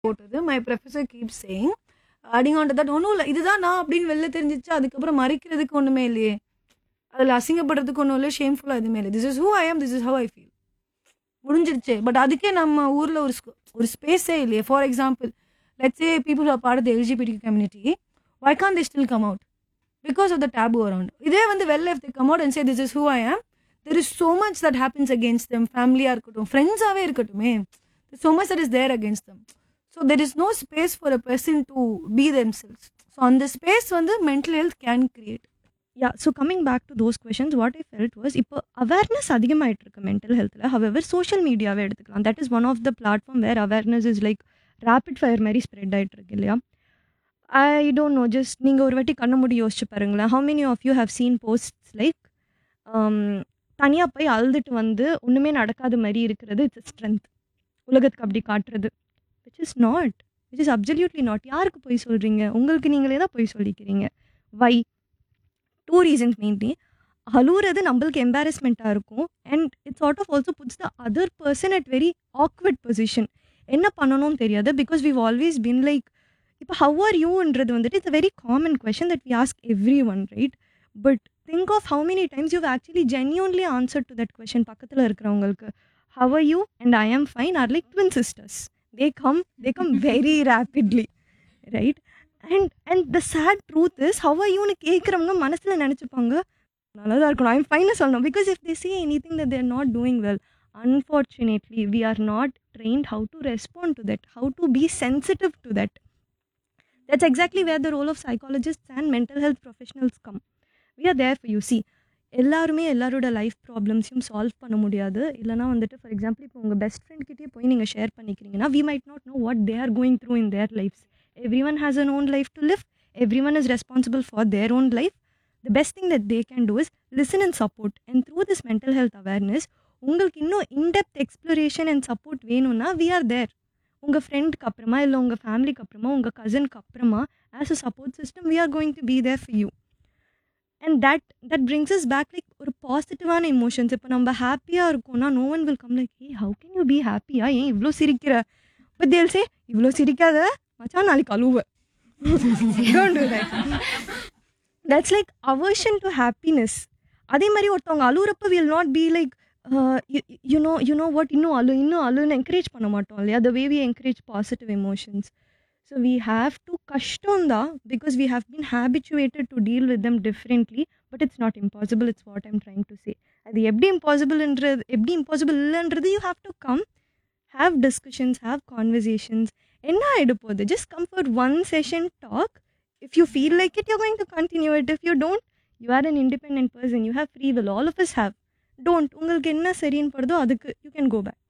போட்டது my professor keep saying adding on that ஒன்றும் இல்லை இதுதான் நான் அப்படின்னு வெளில தெரிஞ்சிச்சு அதுக்கப்புறம் மறைக்கிறதுக்கு ஒன்றுமே இல்லையே அதில் அசிங்கப்படுறதுக்கு ஒன்றும் இல்லை ஷேம்ஃபுல்லாக எதுவுமே இல்லை this is who I am this is how I feel முடிஞ்சிருச்சு பட் அதுக்கே நம்ம ஊரில் ஒரு sc- ஒரு ஸ்பேஸே இல்லையே for example let's a people are part the LGBT community why can they still come out because of the taboo around இதே வந்து வெளில if the come out and say this is who I am there is so much that happens against them ஃபேமிலியாக இருக்கட்டும் ஃப்ரெண்ட்ஸாகவே இருக்கட்டுமே so much that is there against them so there is no space for a person to be themselves so on the space வந்து mental health can create yeah so coming back to those questions what I felt was இப்போ awareness அதிகமாகிட்டு இருக்கு mental ஹெல்த்தில் however social மீடியாவே எடுத்துக்கலாம் that is one of the platform where awareness is like rapid fire மாதிரி spread ஆகிட்டு இருக்கு இல்லையா ஐ டோன்ட் நோ ஜஸ்ட் நீங்கள் ஒரு வாட்டி கண்ண மூடி யோசிச்சு பாருங்களேன் how many of you have seen posts like தனியாக போய் அழுதுட்டு வந்து ஒன்றுமே நடக்காத மாதிரி இருக்கிறது இட்ஸ் ஸ்ட்ரென்த் உலகத்துக்கு அப்படி காட்டுறது which is not which is absolutely not யாருக்கு போய் சொல்கிறீங்க உங்களுக்கு நீங்களே தான் போய் சொல்லிக்கிறீங்க வை டூ ரீசன்ஸ் மெயின்லி அழுவுறது நம்மளுக்கு எம்பாரஸ்மெண்ட்டாக இருக்கும் and it's sort of also puts the other person at very awkward position என்ன பண்ணணும்னு தெரியாது because we've always been like இப்போ ஹவ் ஆர் யூன்றது வந்துட்டு it's very common question that we ask every one right but think of how many times you actually genuinely answer to that question பக்கத்தில் இருக்கிறவங்களுக்கு how are you and I am fine are like twin sisters they come they come very rapidly right and and the sad truth is how are யூன்னு கேட்குறவங்க மனசில் நினச்சிப்பாங்க நல்லா தான் இருக்கணும் I'm ஃபைனாக சொல்லணும் because if they see anything that they're not doing well unfortunately we are not trained how to respond to that how to be sensitive to that that's exactly where the role of psychologists and mental health professionals come we are there for you see எல்லாருமே எல்லாரோட life ப்ராப்ளம்ஸையும் solve பண்ண முடியாது இல்லைனா வந்துட்டு for example இப்போ உங்கள் best friend கிட்டே போய் நீங்கள் ஷேர் பண்ணிக்கிறீங்கன்னா we might not know what they are going through in their lifes every one has an own life to live every one is responsible for their own life the best thing that they can do is listen and support and through this mental health awareness உங்களுக்கு இன்னும் indepth exploration and support வேணும்னா we are there உங்கள் ஃப்ரெண்டுக்கு அப்புறமா இல்லை உங்கள் ஃபேமிலிக்கு அப்புறமா உங்கள் கசனுக்கு அப்புறமா as a support system we are going to be there for you and that that brings is back like ஒரு பாசிட்டிவான எமோஷன்ஸ் இப்போ நம்ம ஹாப்பியாக இருக்கோம்னா no one will come like hey how can you be ஹாப்பியா ஏன் இவ்வளோ சிரிக்கிற பட் தேல் சே இவ்வளோ சிரிக்காத மச்சான் நாளைக்கு அழுவ Don't do that. That's like aversion to happiness அதே மாதிரி ஒருத்தவங்க அழுகுறப்ப will not be like you know you know what இன்னும் அழு இன்னும் அழுன்னு என்கரேஜ் பண்ண மாட்டோம் இல்லையா the way we encourage positive emotions so we have to கஷ்டம் தான் because we have been habituated to deal with them differently but it's not impossible it's what I'm trying to say அது எப்படி இம்பாசிபிள்ன்றது எப்படி impossible இல்லைன்றது you have to come have discussions have conversations என்ன ஆகிட போகுது just come for one session talk if you feel like it, you're going to continue it. If you don't, you are an independent person. You have free will. All of us have. Don't. உங்களுக்கு என்ன சரின்னு படுதோ அதுக்கு you can go back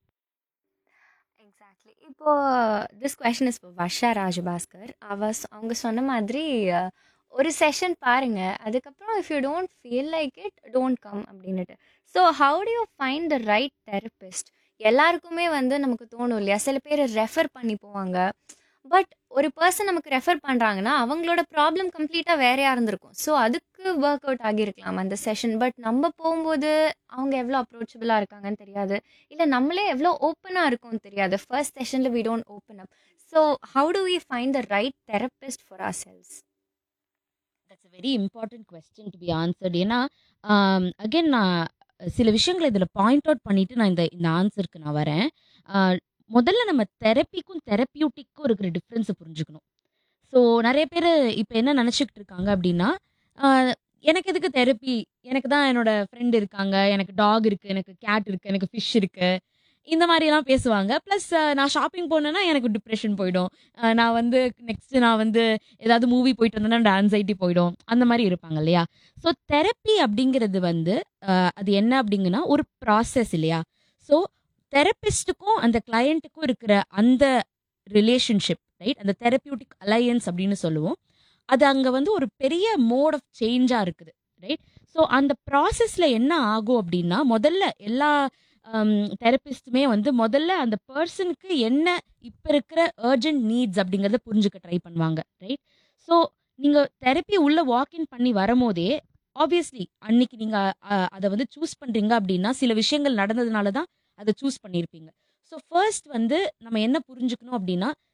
exactly இப்போ this question is Varsha Rajabhaskar அவ சொ- அவங்க சொன்ன மாதிரி அஹ், ஒரு செஷன் பாருங்க அதுக்கப்புறம் if you don't feel like it don't come அப்படின்னுட்டு so how do you find the right therapist எல்லாருக்குமே வந்து நமக்கு தோணும் இல்லையா சில பேர் ரெஃபர் பண்ணி போவாங்க பட் ஒரு பர்சன் நமக்கு ரெஃபர் பண்ணுறாங்கன்னா அவங்களோட ப்ராப்ளம் கம்ப்ளீட்டாக வேறையாக இருந்திருக்கும் ஸோ அதுக்கு ஒர்க் அவுட் ஆகியிருக்கலாம் அந்த செஷன் பட் நம்ம போகும்போது அவங்க எவ்வளோ அப்ரோச்சபிளாக இருக்காங்கன்னு தெரியாது இல்லை நம்மளே எவ்வளோ ஓப்பனாக இருக்கும்னு தெரியாது ஃபர்ஸ்ட் செஷனில் we don't open up so how do we find the right therapist for ourselves that's very important question to be answered ஏன்னா அகைன் நான் சில விஷயங்களை இதில் பாயிண்ட் அவுட் பண்ணிட்டு நான் இந்த இந்த ஆன்சருக்கு நான் வரேன் ஆஹ் முதல்ல நம்ம தெரப்பிக்கும் தெரப்பியூட்டிக்கும் இருக்கிற டிஃப்ரென்ஸை புரிஞ்சுக்கணும் ஸோ நிறைய பேர் இப்போ என்ன நினச்சிக்கிட்டு இருக்காங்க அப்படின்னா ஆஹ் எனக்கு எதுக்கு தெரப்பி எனக்கு தான் என்னோட ஃப்ரெண்ட் இருக்காங்க எனக்கு டாக் இருக்கு எனக்கு கேட் இருக்கு எனக்கு ஃபிஷ் இருக்கு இந்த மாதிரிலாம் பேசுவாங்க ப்ளஸ் நான் ஷாப்பிங் போனேன்னா எனக்கு டிப்ரெஷன் போயிடும் ஆஹ் நான் வந்து நெக்ஸ்ட் நான் வந்து ஏதாவது மூவி போயிட்டு வந்தேன்னா அந்த ஆன்சைட்டி போயிடும் அந்த மாதிரி இருப்பாங்க இல்லையா ஸோ தெரப்பி அப்படிங்கிறது வந்து ஆஹ் அது என்ன அப்படிங்கன்னா ஒரு ப்ராசஸ் இல்லையா ஸோ தெரபிஸ்ட்டுக்கும் அந்த கிளையண்ட்டுக்கும் இருக்கிற அந்த ரிலேஷன்ஷிப் ரைட் அந்த தெரப்பியூட்டிக் அலையன்ஸ் அப்படின்னு சொல்லுவோம் அது அங்கே வந்து ஒரு பெரிய மோட் ஆஃப் சேஞ்சாக இருக்குது ரைட் ஸோ அந்த ப்ராசஸில் என்ன ஆகும் அப்படின்னா முதல்ல எல்லா தெரபிஸ்ட்டுமே வந்து முதல்ல அந்த பர்சனுக்கு என்ன இப்போ இருக்கிற அர்ஜென்ட் நீட்ஸ் அப்படிங்கிறத புரிஞ்சுக்க ட்ரை பண்ணுவாங்க ரைட் ஸோ நீங்கள் தெரப்பி உள்ள வாக்இன் பண்ணி வரும்போதே ஆப்வியஸ்லி அன்னைக்கு நீங்கள் அதை வந்து சூஸ் பண்ணுறீங்க அப்படின்னா சில விஷயங்கள் நடந்ததுனால தான் அதை சூஸ் பண்ணியிருப்பீங்க ஸோ ஃபர்ஸ்ட் வந்து நம்ம என்ன புரிஞ்சுக்கணும் அப்படின்னா